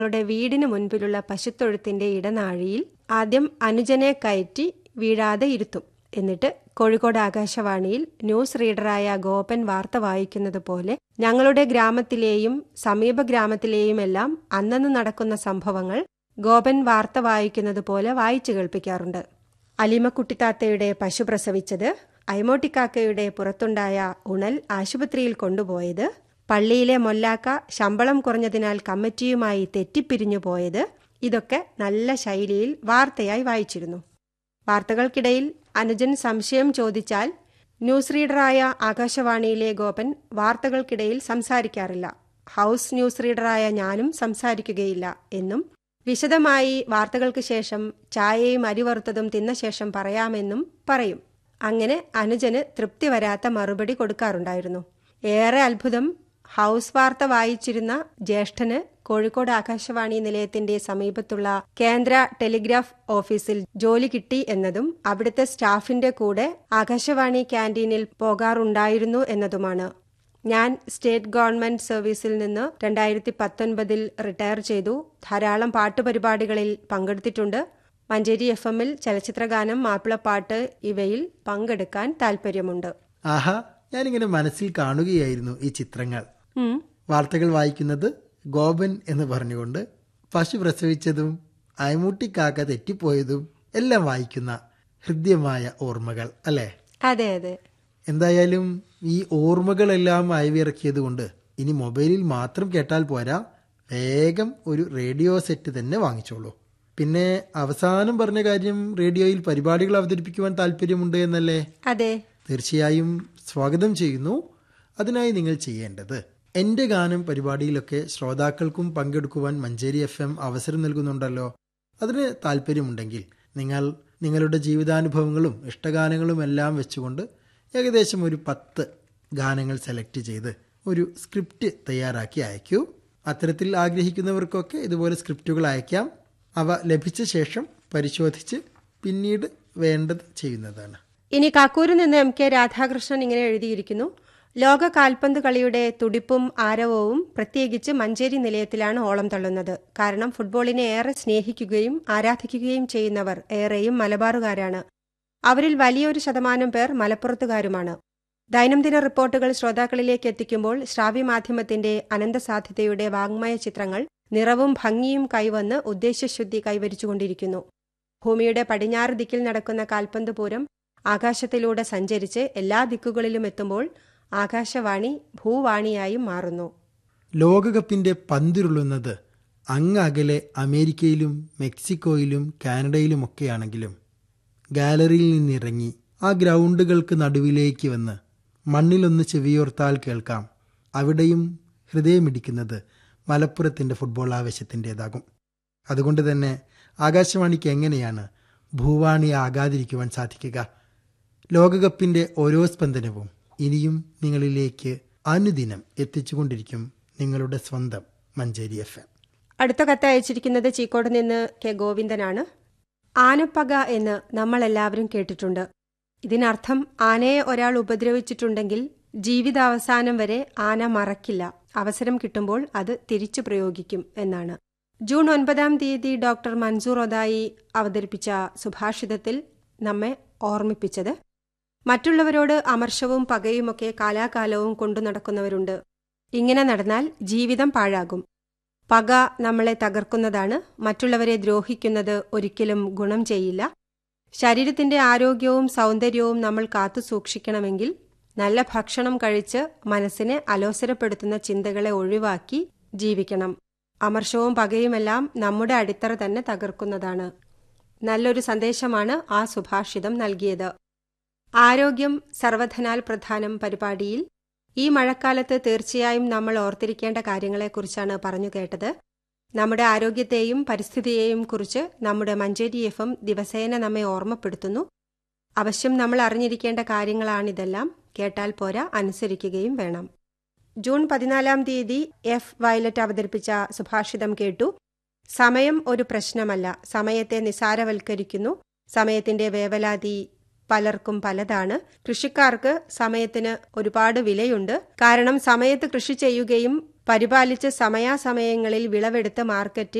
ളുടെ വീടിന് മുൻപിലുള്ള പശുത്തൊഴുത്തിന്റെ ഇടനാഴിയിൽ ആദ്യം അനുജനെ കയറ്റി വീഴാതെ ഇരുത്തും എന്നിട്ട് കോഴിക്കോട് ആകാശവാണിയിൽ ന്യൂസ് റീഡറായ ഗോപൻ വാർത്ത വായിക്കുന്നത് പോലെ ഞങ്ങളുടെ ഗ്രാമത്തിലെയും സമീപ ഗ്രാമത്തിലെയുമെല്ലാം അന്നന്ന് നടക്കുന്ന സംഭവങ്ങൾ ഗോപൻ വാർത്ത വായിക്കുന്നത് പോലെ വായിച്ചു കേൾപ്പിക്കാറുണ്ട് അലിമക്കുട്ടിത്താത്തയുടെ പശു പ്രസവിച്ചത് അയമോട്ടിക്കാക്കയുടെ പുറത്തുണ്ടായ ഉണൽ ആശുപത്രിയിൽ കൊണ്ടുപോയത് പള്ളിയിലെ മൊല്ലാക്ക ശമ്പളം കുറഞ്ഞതിനാൽ കമ്മിറ്റിയുമായി തെറ്റിപ്പിരിഞ്ഞു പോയത് ഇതൊക്കെ നല്ല ശൈലിയിൽ വാർത്തയായി വായിച്ചിരുന്നു വാർത്തകൾക്കിടയിൽ അനുജൻ സംശയം ചോദിച്ചാൽ ന്യൂസ് റീഡറായ ആകാശവാണിയിലെ ഗോപൻ വാർത്തകൾക്കിടയിൽ സംസാരിക്കാറില്ല ഹൗസ് ന്യൂസ് റീഡറായ ഞാനും സംസാരിക്കുകയില്ല എന്നും വിശദമായി വാർത്തകൾക്ക് ശേഷം ചായയും അരിവറുത്തതും തിന്ന ശേഷം പറയാമെന്നും പറയും അങ്ങനെ അനുജന് തൃപ്തി വരാത്ത മറുപടി കൊടുക്കാറുണ്ടായിരുന്നു ഏറെ അത്ഭുതം ഹൗസ് വാർത്ത വായിച്ചിരുന്ന ജ്യേഷ്ഠന് കോഴിക്കോട് ആകാശവാണി നിലയത്തിന്റെ സമീപത്തുള്ള കേന്ദ്ര ടെലിഗ്രാഫ് ഓഫീസിൽ ജോലി കിട്ടി എന്നതും അവിടുത്തെ സ്റ്റാഫിന്റെ കൂടെ ആകാശവാണി ക്യാന്റീനിൽ പോകാറുണ്ടായിരുന്നു എന്നതുമാണ് ഞാൻ സ്റ്റേറ്റ് ഗവൺമെന്റ് സർവീസിൽ നിന്ന് രണ്ടായിരത്തി പത്തൊൻപതിൽ റിട്ടയർ ചെയ്തു ധാരാളം പാട്ടുപരിപാടികളിൽ പങ്കെടുത്തിട്ടുണ്ട് മഞ്ചേരി എഫ് എമ്മിൽ ചലച്ചിത്രഗാനം മാപ്പിളപ്പാട്ട് ഇവയിൽ പങ്കെടുക്കാൻ താൽപ്പര്യമുണ്ട് ആഹാ ഞാനിങ്ങനെ മനസ്സിൽ കാണുകയായിരുന്നു ഈ ചിത്രങ്ങൾ ഉം, വാർത്തകൾ വായിക്കുന്നത് ഗോപൻ എന്ന് പറഞ്ഞുകൊണ്ട് പശു പ്രസവിച്ചതും അയമൂട്ടിക്കാക്ക തെറ്റിപ്പോയതും എല്ലാം വായിക്കുന്ന ഹൃദ്യമായ ഓർമ്മകൾ അല്ലേ അതെ അതെ എന്തായാലും ഈ ഓർമ്മകളെല്ലാം അയവിറക്കിയത് കൊണ്ട് ഇനി മൊബൈലിൽ മാത്രം കേട്ടാൽ പോരാ വേഗം ഒരു റേഡിയോ സെറ്റ് തന്നെ വാങ്ങിച്ചോളൂ പിന്നെ അവസാനം പറഞ്ഞ കാര്യം റേഡിയോയിൽ പരിപാടികൾ അവതരിപ്പിക്കുവാൻ താല്പര്യമുണ്ട് എന്നല്ലേ അതെ തീർച്ചയായും സ്വാഗതം ചെയ്യുന്നു അതിനായി നിങ്ങൾ ചെയ്യേണ്ടത് എൻ്റെ ഗാനം പരിപാടിയിലൊക്കെ ശ്രോതാക്കൾക്കും പങ്കെടുക്കുവാൻ മഞ്ചേരി എഫ് എം അവസരം നൽകുന്നുണ്ടല്ലോ അതിന് താല്പര്യമുണ്ടെങ്കിൽ നിങ്ങൾ നിങ്ങളുടെ ജീവിതാനുഭവങ്ങളും ഇഷ്ടഗാനങ്ങളും എല്ലാം വെച്ചുകൊണ്ട് ഏകദേശം ഒരു പത്ത് ഗാനങ്ങൾ സെലക്ട് ചെയ്ത് ഒരു സ്ക്രിപ്റ്റ് തയ്യാറാക്കി അയക്കൂ അത്തരത്തിൽ ആഗ്രഹിക്കുന്നവർക്കൊക്കെ ഇതുപോലെ സ്ക്രിപ്റ്റുകൾ അയക്കാം അവ ലഭിച്ച ശേഷം പരിശോധിച്ച് പിന്നീട് വേണ്ടത് ചെയ്യുന്നതാണ് ഇനി കാക്കൂരിൽ നിന്ന് എം കെ രാധാകൃഷ്ണൻ ഇങ്ങനെ എഴുതിയിരിക്കുന്നു ലോക കാൽപന്ത് കളിയുടെ തുടിപ്പും ആരവവും പ്രത്യേകിച്ച് മഞ്ചേരി നിലയത്തിലാണ് ഓളം തള്ളുന്നത് കാരണം ഫുട്ബോളിനെ ഏറെ സ്നേഹിക്കുകയും ആരാധിക്കുകയും ചെയ്യുന്നവർ ഏറെയും മലബാറുകാരാണ് അവരിൽ വലിയൊരു ശതമാനം പേർ മലപ്പുറത്തുകാരുമാണ് ദൈനംദിന റിപ്പോർട്ടുകൾ ശ്രോതാക്കളിലേക്ക് എത്തിക്കുമ്പോൾ ശ്രാവ്യമാധ്യമത്തിന്റെ അനന്തസാധ്യതയുടെ വാങ്മയ ചിത്രങ്ങൾ നിറവും ഭംഗിയും കൈവന്ന് ഉദ്ദേശ്യശുദ്ധി കൈവരിച്ചുകൊണ്ടിരിക്കുന്നു ഭൂമിയുടെ പടിഞ്ഞാറ് ദിക്കിൽ നടക്കുന്ന കാൽപന്ത് പൂരം ആകാശത്തിലൂടെ സഞ്ചരിച്ച് എല്ലാ ദിക്കുകളിലും എത്തുമ്പോൾ ആകാശവാണി ഭൂവാണിയായും മാറുന്നു ലോകകപ്പിന്റെ പന്തിരുളുന്നത് അങ്ങകലെ അമേരിക്കയിലും മെക്സിക്കോയിലും കാനഡയിലുമൊക്കെയാണെങ്കിലും ഗാലറിയിൽ നിന്നിറങ്ങി ആ ഗ്രൗണ്ടുകൾക്ക് നടുവിലേക്ക് വന്ന് മണ്ണിലൊന്ന് ചെവിയോർത്താൽ കേൾക്കാം അവിടെയും ഹൃദയമിടിക്കുന്നത് മലപ്പുറത്തിന്റെ ഫുട്ബോൾ ആവേശത്തിൻ്റെതാകും അതുകൊണ്ട് തന്നെ ആകാശവാണിക്ക് എങ്ങനെയാണ് ഭൂവാണി ആകാതിരിക്കുവാൻ സാധിക്കുക ലോകകപ്പിന്റെ ഓരോ സ്പന്ദനവും ഇനിയും നിങ്ങളിലേക്ക് അനുദിനം എത്തിച്ചുകൊണ്ടിരിക്കും നിങ്ങളുടെ സ്വന്തം മഞ്ചേരി എഫ് എം അടുത്ത കത്ത് അയച്ചിരിക്കുന്നത് ചീക്കോട് നിന്ന് കെ ഗോവിന്ദനാണ് ആനപ്പക എന്ന് നമ്മളെല്ലാവരും കേട്ടിട്ടുണ്ട് ഇതിനർത്ഥം ആനയെ ഒരാൾ ഉപദ്രവിച്ചിട്ടുണ്ടെങ്കിൽ ജീവിതാവസാനം വരെ ആന മറക്കില്ല അവസരം കിട്ടുമ്പോൾ അത് തിരിച്ചു പ്രയോഗിക്കും എന്നാണ് ജൂൺ ഒൻപതാം തീയതി ഡോക്ടർ മൻസൂർ ഒതായി അവതരിപ്പിച്ച സുഭാഷിതത്തിൽ നമ്മെ ഓർമ്മിപ്പിച്ചത് മറ്റുള്ളവരോട് അമർഷവും പകയുമൊക്കെ കാലാകാലവും കൊണ്ടു നടക്കുന്നവരുണ്ട് ഇങ്ങനെ നടന്നാൽ ജീവിതം പാഴാകും പക നമ്മളെ തകർക്കുന്നതാണ് മറ്റുള്ളവരെ ദ്രോഹിക്കുന്നത് ഒരിക്കലും ഗുണം ചെയ്യില്ല ശരീരത്തിന്റെ ആരോഗ്യവും സൗന്ദര്യവും നമ്മൾ കാത്തു സൂക്ഷിക്കണമെങ്കിൽ നല്ല ഭക്ഷണം കഴിച്ച് മനസ്സിനെ അലോസരപ്പെടുത്തുന്ന ചിന്തകളെ ഒഴിവാക്കി ജീവിക്കണം അമർഷവും പകയുമെല്ലാം നമ്മുടെ അടിത്തറ തന്നെ തകർക്കുന്നതാണ് നല്ലൊരു സന്ദേശമാണ് ആ സുഭാഷിതം നൽകിയത് ആരോഗ്യം സർവധനാൽ പ്രധാനം പരിപാടിയിൽ ഈ മഴക്കാലത്ത് തീർച്ചയായും നമ്മൾ ഓർത്തിരിക്കേണ്ട കാര്യങ്ങളെക്കുറിച്ചാണ് പറഞ്ഞു കേട്ടത് നമ്മുടെ ആരോഗ്യത്തെയും പരിസ്ഥിതിയെയും കുറിച്ച് നമ്മുടെ മഞ്ചേരി എഫ് എം ദിവസേന നമ്മെ ഓർമ്മപ്പെടുത്തുന്നു അവശ്യം നമ്മൾ അറിഞ്ഞിരിക്കേണ്ട കാര്യങ്ങളാണിതെല്ലാം കേട്ടാൽ പോരാ അനുസരിക്കുകയും വേണം ജൂൺ പതിനാലാം തീയതി എഫ് വയലറ്റ് അവതരിപ്പിച്ച സുഭാഷിതം കേട്ടു സമയം ഒരു പ്രശ്നമല്ല സമയത്തെ നിസാരവൽക്കരിക്കുന്നു സമയത്തിന്റെ വേവലാതി പലർക്കും പലതാണ് കൃഷിക്കാർക്ക് സമയത്തിന് ഒരുപാട് വിലയുണ്ട് കാരണം സമയത്ത് കൃഷി ചെയ്യുകയും പരിപാലിച്ച് സമയാസമയങ്ങളിൽ വിളവെടുത്ത് മാർക്കറ്റിൽ